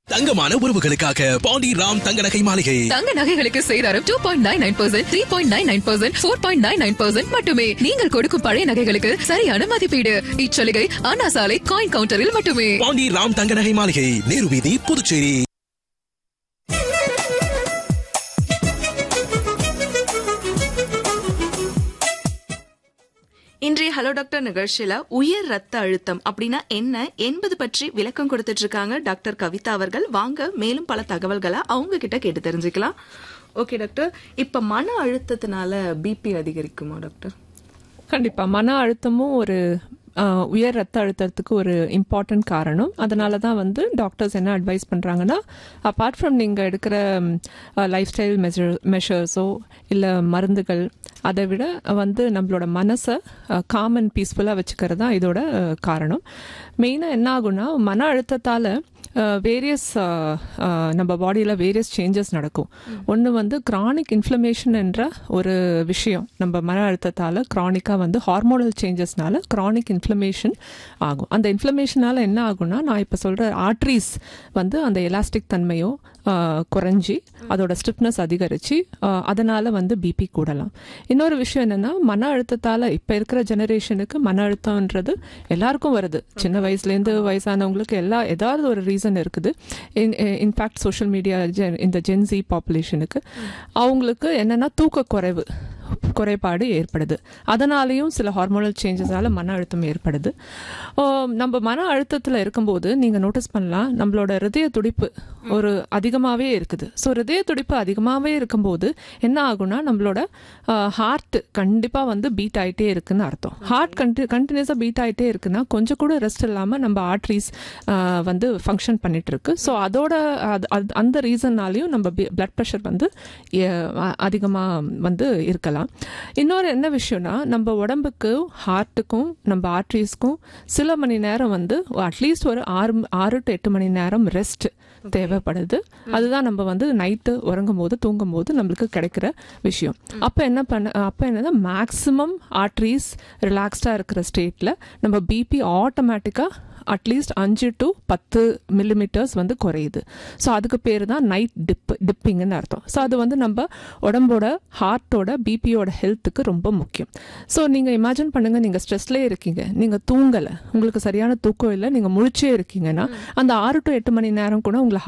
தங்கமான உறவுகளுக்காக பாண்டி ராம் தங்க நகை மாளிகை தங்க நகைகளுக்கு சேதாரம் two point nine nine percent three point nine nine percent four point nine nine percent மட்டுமே நீங்கள் கொடுக்கும் பழைய நகைகளுக்கு சரியான மதிப்பீடு இச்சலுகை அண்ணா சாலை காயின் கவுண்டரில் மட்டுமே பாண்டி ராம் தங்க நகை மாளிகை நேரு வீதி புதுச்சேரி இன்றைய ஹலோ டாக்டர் நிகழ்ச்சியில உயர் ரத்த அழுத்தம் அப்படின்னா என்ன என்பது பற்றி விளக்கம் கொடுத்துட்டு இருக்காங்க டாக்டர் கவிதா அவர்கள் வாங்க மேலும் பல தகவல்களை அவங்க கிட்ட கேட்டு தெரிஞ்சுக்கலாம் ஓகே டாக்டர் இப்ப மன அழுத்தத்தினால பிபி அதிகரிக்குமா டாக்டர் கண்டிப்பா மன அழுத்தமும் ஒரு ஆஹ், உயர் ரத்த அழுத்தத்துக்கு ஒரு இம்பார்ட்டன்ட் காரணம் அதனால தான் வந்து டாக்டர்ஸ் என்ன அட்வைஸ் பண்ணுறாங்கன்னா அப்பார்ட் ஃப்ரம் நீங்கள் எடுக்கிற லைஃப் ஸ்டைல் மெஷர் மெஷர்ஸோ இல்லை மருந்துகள் அதை விட வந்து நம்மளோட மனசை காம் அண்ட் பீஸ்ஃபுல்லாக வச்சுக்கிறது தான் இதோட அஹ், காரணம் மெயினாக என்ன ஆகும்னா மன அழுத்தத்தால் வேரியஸ் நம்ம பாடியில் வேரியஸ் சேஞ்சஸ் நடக்கும் ஒன்று வந்து கிரானிக் இன்ஃப்ளமேஷன் என்ற ஒரு விஷயம் நம்ம மன அழுத்தத்தால் க்ரானிக்காக வந்து ஹார்மோனல் சேஞ்சஸ்னால கிரானிக் இன்ஃப்ளமேஷன் ஆகும் அந்த இன்ஃப்ளமேஷனால என்ன ஆகும்னா நான் இப்போ சொல்கிற ஆர்ட்ரிஸ் வந்து அந்த எலாஸ்டிக் தன்மையோ ஆஹ், குறைஞ்சி அதோட ஸ்டிஃப்னஸ் அதிகரித்து அதனால் வந்து பிபி கூடலாம் இன்னொரு விஷயம் என்னென்னா மன அழுத்தத்தால் இப்போ இருக்கிற ஜெனரேஷனுக்கு மன அழுத்தம்ன்றது எல்லாருக்கும் வருது சின்ன வயசுலேருந்து வயசானவங்களுக்கு எல்லா ஏதாவது ஒரு ரீசன் இருக்குது இன்ஃபேக்ட் சோஷியல் மீடியா இந்த ஜென்சி பாப்புலேஷனுக்கு அவங்களுக்கு என்னென்னா தூக்க குறைவு குறைபாடு ஏற்படுது அதனாலேயும் சில ஹார்மோனல் சேஞ்சஸால மன அழுத்தம் ஏற்படுது ஓ, நம்ம மன அழுத்தத்தில் இருக்கும்போது நீங்கள் நோட்டீஸ் பண்ணலாம் நம்மளோட ஹிருதய துடிப்பு ஒரு அதிகமாகவே இருக்குது ஸோ ஹிருதய துடிப்பு அதிகமாகவே இருக்கும்போது என்ன ஆகும்னா நம்மளோட ஹார்ட் கண்டிப்பாக வந்து பீட் ஆகிட்டே இருக்குன்னு அர்த்தம் ஹார்ட் கண்டி கண்டினியூஸாக பீட் ஆகிட்டே இருக்குன்னா கொஞ்சம் கூட ரெஸ்ட் இல்லாமல் நம்ம ஆர்ட்ரிஸ் வந்து ஃபங்க்ஷன் பண்ணிட்டு இருக்கு ஸோ அதோட அது- அது- அந்த ரீசன்னாலையும் நம்ம பிளட் ப்ரெஷர் வந்து அதிகமாக வந்து இருக்கலாம் இன்னொரு என்ன விஷயம்னா நம்ம உடம்புக்கு ஹார்ட்டுக்கும் நம்ம ஆர்ட்ரிஸ்க்கும் சில மணி நேரம் வந்து அட்லீஸ்ட் ஒரு ஆறு ஆறு டு எட்டு மணி நேரம் ரெஸ்ட் தேவைப்படுது அதுதான் நம்ம வந்து நைட்டு உறங்கும் போது தூங்கும் போது நம்மளுக்கு கிடைக்கிற விஷயம் அப்போ என்ன பண்ண அப்போ என்னன்னா மேக்ஸிமம் ஆர்ட்ரிஸ் ரிலாக்ஸ்டாக இருக்கிற ஸ்டேட்டில் நம்ம பிபி ஆட்டோமேட்டிக்காக அட்லீஸ்ட் அஞ்சு டு பத்து மில்லிமீட்டர்ஸ் வந்து குறையுது ஸோ அதுக்கு பேர் தான் நைட் டிப் டிப்பிங்னு அர்த்தம் ஸோ அது வந்து நம்ம உடம்போட ஹார்ட்டோட பிபியோட ஹெல்த்துக்கு ரொம்ப முக்கியம் ஸோ நீங்கள் இமேஜின் பண்ணுங்கள் நீங்கள் ஸ்ட்ரெஸ்லேயே இருக்கீங்க நீங்கள் தூங்கலை உங்களுக்கு சரியான தூக்கம் இல்லை நீங்கள் முழிச்சே இருக்கீங்கன்னா அந்த ஆறு டு எட்டு மணி நேரம் கூட உங்களை